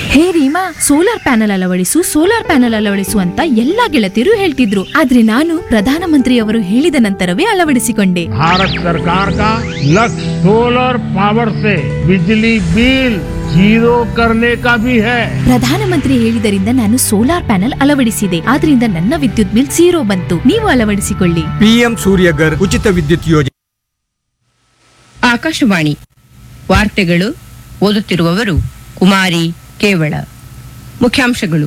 ಹೇ Reema solar panel ಅಳವಡಿಸು solar panel ಅಳವಡಿಸು ಅಂತ ಎಲ್ಲಾ ಗೆಳತಿಯರು ಹೇಳ್ತಿದ್ರು ಆದ್ರೆ ನಾನು ಪ್ರಧಾನಮಂತ್ರಿಯವರು ಹೇಳಿದ ನಂತರವೇ ಅಳವಡಿಸಿಕೊಂಡೆ भारत सरकार का लक्ष्य सोलर पावर से बिजली बिल जीरो करने का भी है ಪ್ರಧಾನಮಂತ್ರಿ ಹೇಳಿದರಿಂದ ನಾನು ಸೋಲಾರ್ ಪ್ಯಾನೆಲ್ ಅಳವಡಿಸಿದೆ ಆದ್ರಿಂದ ನನ್ನ ವಿದ್ಯುತ್ ಬಿಲ್ ಝೀರೋ ಬಂತು ನೀವು ಅಳವಡಿಸಿಕೊಳ್ಳಿ ಪಿಎಂ ಸೂರ್ಯಗರ್ ಉಚಿತ ವಿದ್ಯುತ್ ಯೋಜನೆ ಆಕಾಶವಾಣಿ ವಾರ್ತೆಗಳು ಓದುತ್ತಿರುವವರು ಕುಮಾರಿ ಕೇವಳ ಮುಖ್ಯಾಂಶಗಳು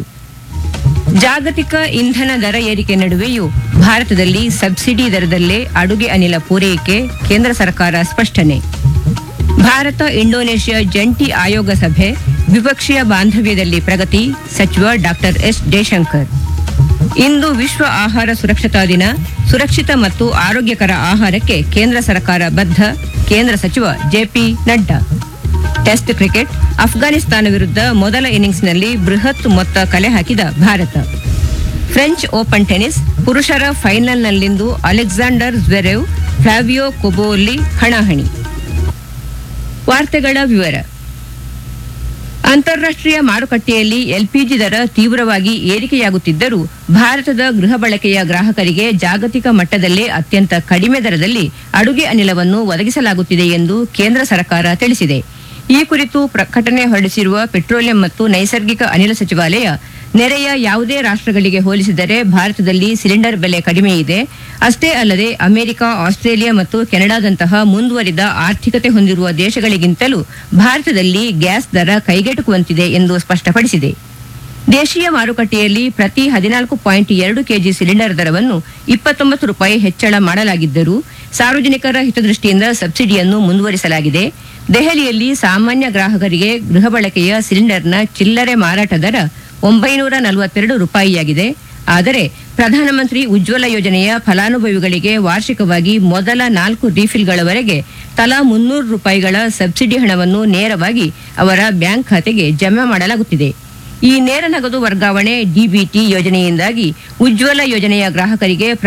ಜಾಗತಿಕ ಇಂಧನ ದರ ಏರಿಕೆ ನಡುವೆಯೂ ಭಾರತದಲ್ಲಿ ಸಬ್ಸಿಡಿ ದರದಲ್ಲೇ ಅಡುಗೆ ಅನಿಲ ಪೂರೈಕೆ ಕೇಂದ್ರ ಸರ್ಕಾರ ಸ್ಪಷ್ಟನೆ ಭಾರತ ಇಂಡೋನೇಷ್ಯಾ ಜಂಟಿ ಆಯೋಗ ಸಭೆ ದ್ವಿಪಕ್ಷೀಯ ಬಾಂಧವ್ಯದಲ್ಲಿ ಪ್ರಗತಿ ಸಚಿವ ಡಾಕ್ಟರ್ ಎಸ್ ಜಯಶಂಕರ್ ಇಂದು ವಿಶ್ವ ಆಹಾರ ಸುರಕ್ಷತಾ ದಿನ ಸುರಕ್ಷಿತ ಮತ್ತು ಆರೋಗ್ಯಕರ ಆಹಾರಕ್ಕೆ ಕೇಂದ್ರ ಸರ್ಕಾರ ಬದ್ಧ ಕೇಂದ್ರ ಸಚಿವ ಜೆಪಿ ನಡ್ಡಾ ಟೆಸ್ಟ್ ಕ್ರಿಕೆಟ್ ಅಫ್ಘಾನಿಸ್ತಾನ ವಿರುದ್ಧ ಮೊದಲ ಇನ್ನಿಂಗ್ಸ್ನಲ್ಲಿ ಬೃಹತ್ ಮೊತ್ತ ಕಲೆ ಹಾಕಿದ ಭಾರತ ಫ್ರೆಂಚ್ ಓಪನ್ ಟೆನಿಸ್ ಪುರುಷರ ಫೈನಲ್ನಲ್ಲಿಂದು ಅಲೆಕ್ಸಾಂಡರ್ ಜ್ವೆರೆವ್ ಫ್ಲಾವಿಯೋ ಕೊಬೋಲಿ ಹಣಾಹಣಿ ವಾರ್ತೆಗಳ ವಿವರ ಅಂತಾರಾಷ್ಟ್ರೀಯ ಮಾರುಕಟ್ಟೆಯಲ್ಲಿ ಎಲ್ಪಿಜಿ ದರ ತೀವ್ರವಾಗಿ ಏರಿಕೆಯಾಗುತ್ತಿದ್ದರೂ ಭಾರತದ ಗೃಹ ಬಳಕೆಯ ಗ್ರಾಹಕರಿಗೆ ಜಾಗತಿಕ ಮಟ್ಟದಲ್ಲೇ ಅತ್ಯಂತ ಕಡಿಮೆ ದರದಲ್ಲಿ ಅಡುಗೆ ಅನಿಲವನ್ನು ಒದಗಿಸಲಾಗುತ್ತಿದೆ ಎಂದು ಕೇಂದ್ರ ಸರ್ಕಾರ ತಿಳಿಸಿದೆ ಈ ಕುರಿತು ಪ್ರಕಟಣೆ ಹೊರಡಿಸಿರುವ ಪೆಟ್ರೋಲಿಯಂ ಮತ್ತು ನೈಸರ್ಗಿಕ ಅನಿಲ ಸಚಿವಾಲಯ ನೆರೆಯ ಯಾವುದೇ ರಾಷ್ಟ್ರಗಳಿಗೆ ಹೋಲಿಸಿದರೆ ಭಾರತದಲ್ಲಿ ಸಿಲಿಂಡರ್ ಬೆಲೆ ಕಡಿಮೆ ಇದೆ ಅಷ್ಟೇ ಅಲ್ಲದೆ ಅಮೆರಿಕ ಆಸ್ಟ್ರೇಲಿಯಾ ಮತ್ತು ಕೆನಡಾದಂತಹ ಮುಂದುವರಿದ ಆರ್ಥಿಕತೆ ಹೊಂದಿರುವ ದೇಶಗಳಿಗಿಂತಲೂ ಭಾರತದಲ್ಲಿ ಗ್ಯಾಸ್ ದರ ಕೈಗೆಟುಕುವಂತಿದೆ ಎಂದು ಸ್ಪಷ್ಟಪಡಿಸಿದೆ ದೇಶೀಯ ಮಾರುಕಟ್ಟೆಯಲ್ಲಿ ಪ್ರತಿ ಹದಿನಾಲ್ಕು ಪಾಯಿಂಟ್ ಎರಡು ಕೆಜಿ ಸಿಲಿಂಡರ್ ದರವನ್ನು ಇಪ್ಪತ್ತೊಂಬತ್ತು ರೂಪಾಯಿ ಹೆಚ್ಚಳ ಮಾಡಲಾಗಿದ್ದರೂ ಸಾರ್ವಜನಿಕರ ಹಿತದೃಷ್ಟಿಯಿಂದ ಸಬ್ಸಿಡಿಯನ್ನು ಮುಂದುವರಿಸಲಾಗಿದೆ ದೆಹಲಿಯಲ್ಲಿ ಸಾಮಾನ್ಯ ಗ್ರಾಹಕರಿಗೆ ಗೃಹ ಬಳಕೆಯ ಸಿಲಿಂಡರ್ನ ಚಿಲ್ಲರೆ ಮಾರಾಟ ದರ ಒಂಬೈನೂರ ನಲವತ್ತೆರಡು ರೂಪಾಯಿಯಾಗಿದೆ ಆದರೆ ಪ್ರಧಾನಮಂತ್ರಿ ಉಜ್ವಲ ಯೋಜನೆಯ ಫಲಾನುಭವಿಗಳಿಗೆ ವಾರ್ಷಿಕವಾಗಿ ಮೊದಲ ನಾಲ್ಕು ರೀಫಿಲ್ಗಳವರೆಗೆ ತಲಾ ಮುನ್ನೂರು ರೂಪಾಯಿಗಳ ಸಬ್ಸಿಡಿ ಹಣವನ್ನು ನೇರವಾಗಿ ಅವರ ಬ್ಯಾಂಕ್ ಖಾತೆಗೆ ಜಮಾ ಮಾಡಲಾಗುತ್ತಿದೆ ಈ ನೇರ ನಗದು ವರ್ಗಾವಣೆ ಡಿಬಿಟಿ ಯೋಜನೆಯಿಂದಾಗಿ ಉಜ್ವಲ ಯೋಜನೆಯ ಗ್ರಾಹಕರಿಗೆ